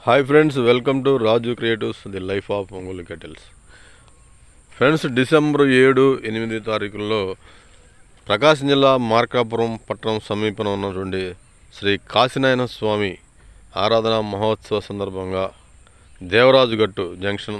hi friends welcome to Raju creatives the life of Ongole cattles friends December ఏడు ఎనిమిది తారీఖుల్లో ప్రకాశం జిల్లా మార్కాపురం పట్టణం సమీపంలో ఉన్నటువంటి శ్రీ కాశీనాయన స్వామి ఆరాధన మహోత్సవ సందర్భంగా దేవరాజు గట్టు జంక్షన్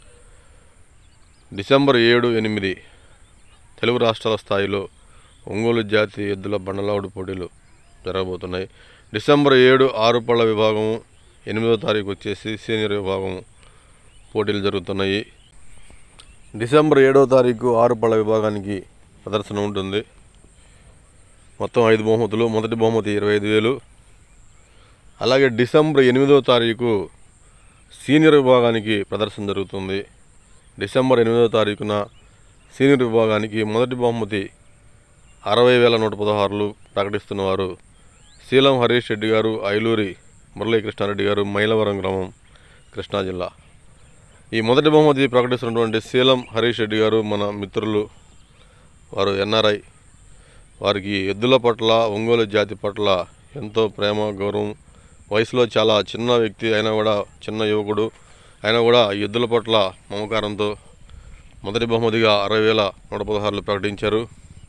డిసెంబర్ ఏడు ఎనిమిది తెలుగు రాష్ట్రాల స్థాయిలో ఒంగోలు జాతి ఎద్దుల బండలావుడు పోటీలు జరగబోతున్నాయి డిసెంబర్ ఏడు ఆరు పళ్ళ విభాగము ఎనిమిదో తారీఖు వచ్చేసి సీనియర్ విభాగం పోటీలు జరుగుతున్నాయి డిసెంబర్ ఏడవ తారీఖు ఆరు పళ్ళ విభాగానికి ప్రదర్శన ఉంటుంది మొత్తం ఐదు బహుమతులు మొదటి బహుమతి ఇరవై ఐదు వేలు అలాగే డిసెంబర్ ఎనిమిదో తారీఖు సీనియర్ విభాగానికి ప్రదర్శన జరుగుతుంది డిసెంబర్ ఎనిమిదో తారీఖున సీనియర్ విభాగానికి మొదటి బహుమతి అరవై వేల నూట పదహారులు ప్రకటిస్తున్నవారు శీలం హరీష్ రెడ్డి గారు ఐలూరి మురళీకృష్ణారెడ్డి గారు మైలవరం గ్రామం కృష్ణా జిల్లా ఈ మొదటి బహుమతి ప్రకటిస్తున్నటువంటి శీలం హరీష్ రెడ్డి గారు మన మిత్రులు వారు ఎన్ఆర్ఐ వారికి ఎద్దుల పట్ల ఒంగోలు జాతి పట్ల ఎంతో ప్రేమ గౌరవం వయసులో చాలా చిన్న వ్యక్తి అయినా కూడా చిన్న యువకుడు అయినా కూడా ఈ ఎద్దుల పట్ల మమకారంతో మొదటి బహుమతిగా అరవై వేల నూట పదహారులు ప్రకటించారు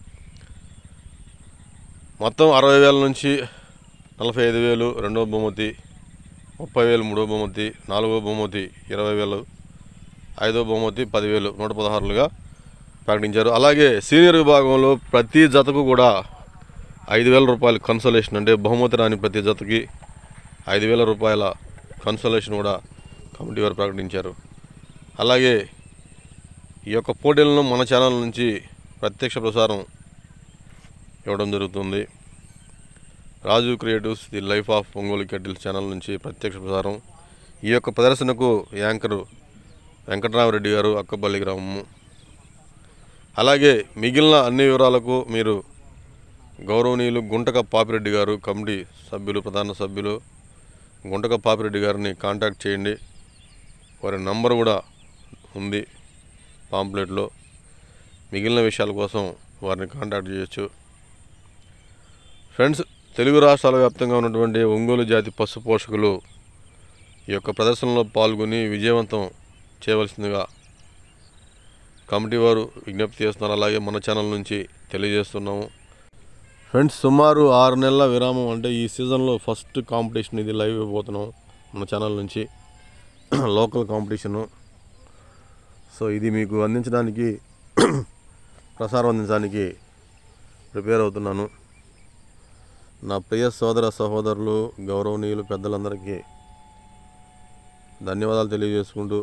మొత్తం అరవై వేల నుంచి నలభై ఐదు వేలు రెండవ బహుమతి ముప్పై వేలు మూడవ బహుమతి నాలుగవ బహుమతి ఇరవై వేలు ఐదవ బహుమతి పదివేలు నూట పదహారులుగా ప్రకటించారు అలాగే సీనియర్ విభాగంలో ప్రతి జతకు కూడా ఐదు వేల రూపాయల కన్సలేషన్ అంటే బహుమతి రాని ప్రతి జతకి ఐదు వేల రూపాయల కన్సలేషన్ కూడా కమిటీ వారు ప్రకటించారు అలాగే ఈ యొక్క పోటీలను మన ఛానల్ నుంచి ప్రత్యక్ష ప్రసారం ఇవ్వడం జరుగుతుంది Raju creatives the life of Ongole cattles channel నుంచి ప్రత్యక్ష ప్రసారం ఈ యొక్క ప్రదర్శనకు యాంకరు వెంకటరామరెడ్డి గారు అక్కపల్లి గ్రామము అలాగే మిగిలిన అన్ని వివరాలకు మీరు గౌరవనీయులు గుంటక పాపిరెడ్డి గారు కమిటీ సభ్యులు ప్రధాన సభ్యులు గుంటక పాపిరెడ్డి గారిని కాంటాక్ట్ చేయండి వారి నంబర్ కూడా ఉంది పాంప్లెట్లో మిగిలిన విషయాల కోసం వారిని కాంటాక్ట్ చేయొచ్చు ఫ్రెండ్స్ తెలుగు రాష్ట్రాల వ్యాప్తంగా ఉన్నటువంటి ఒంగోలు జాతి పశు పోషకులు ఈ యొక్క ప్రదర్శనలో పాల్గొని విజయవంతం చేయవలసిందిగా కమిటీ వారు విజ్ఞప్తి చేస్తున్నారు అలాగే మన ఛానల్ నుంచి తెలియజేస్తున్నాము ఫ్రెండ్స్ సుమారు ఆరు నెలల విరామం అంటే ఈ సీజన్లో ఫస్ట్ కాంపిటీషన్ ఇది లైవ్ ఇవ్వబోతున్నాం మన ఛానల్ నుంచి లోకల్ కాంపిటీషను సో ఇది మీకు అందించడానికి ప్రసారం అందించడానికి ప్రిపేర్ అవుతున్నాను నా ప్రియ సోదర సహోదరులు గౌరవనీయులు పెద్దలందరికీ ధన్యవాదాలు తెలియజేసుకుంటూ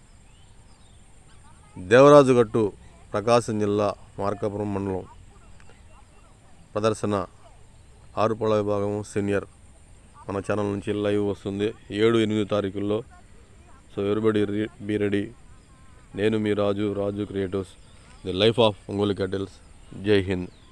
దేవరాజు గట్టు ప్రకాశం జిల్లా మార్కాపురం మండలం ప్రదర్శన ఆరుపళ్ళ విభాగం సీనియర్ మన ఛానల్ నుంచి లైవ్ వస్తుంది ఏడు ఎనిమిది తారీఖుల్లో సో ఎవరిబడి బీ రెడీ నేను మీ Raju Raju creatives the life of Ongole cattles Jai Hind